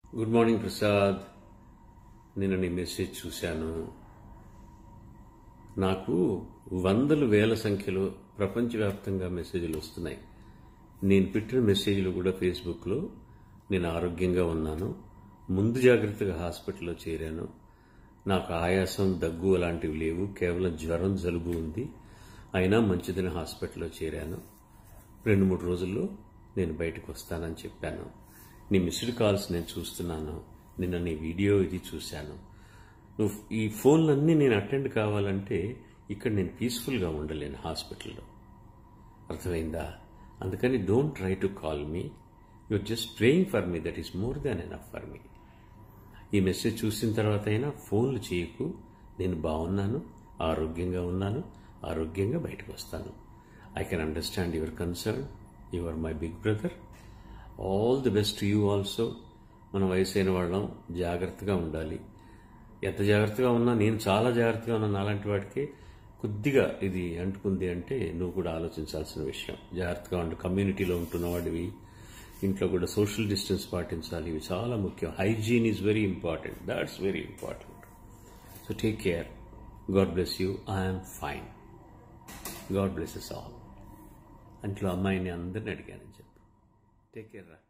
good morning Prasad నిన్న నీ message చూశాను నాకు వందలు వేల సంఖ్యలో ప్రపంచవ్యాప్తంగా మెసేజ్లు వస్తున్నాయి నేను పెట్టిన మెసేజ్లు కూడా ఫేస్బుక్లో నేను ఆరోగ్యంగా ఉన్నాను ముందు జాగ్రత్తగా హాస్పిటల్లో చేరాను నాకు ఆయాసం దగ్గు అలాంటివి లేవు కేవలం జ్వరం జలుబు ఉంది అయినా మంచిదని హాస్పిటల్లో చేరాను రెండు మూడు రోజుల్లో నేను బయటకు వస్తానని చెప్పాను నీ మిస్డ్ కాల్స్ నేను చూస్తున్నాను నిన్న నీ వీడియో ఇది చూశాను నువ్వు ఈ ఫోన్లన్నీ నేను అటెండ్ కావాలంటే ఇక్కడ నేను పీస్ఫుల్గా ఉండలేను హాస్పిటల్లో అర్థమైందా అందుకని don't try to call me you're just praying for me that is more than enough for me ఈ మెసేజ్ చూసిన తర్వాత అయినా ఫోన్లు చేయకు నేను బాగున్నాను ఆరోగ్యంగా ఉన్నాను ఆరోగ్యంగా బయటకు వస్తాను I can understand your concern you are my big brother all the best you also మన వయసు అయిన వాళ్ళం జాగ్రత్తగా ఉండాలి ఎంత జాగ్రత్తగా ఉన్నా నేను చాలా జాగ్రత్తగా ఉన్నాను అలాంటి వాటికి కొద్దిగా ఇది అంటుకుంది అంటే నువ్వు కూడా ఆలోచించాల్సిన విషయం జాగ్రత్తగా ఉండి కమ్యూనిటీలో ఉంటున్న వాడివి ఇంట్లో కూడా సోషల్ డిస్టెన్స్ పాటించాలి ఇవి చాలా ముఖ్యం hygiene is very important that's very important so take care God bless you I'm fine God blesses all అంట్లో అమ్మాయిని అందరిని అడిగానని చెప్పు టేక్ కేర్ రా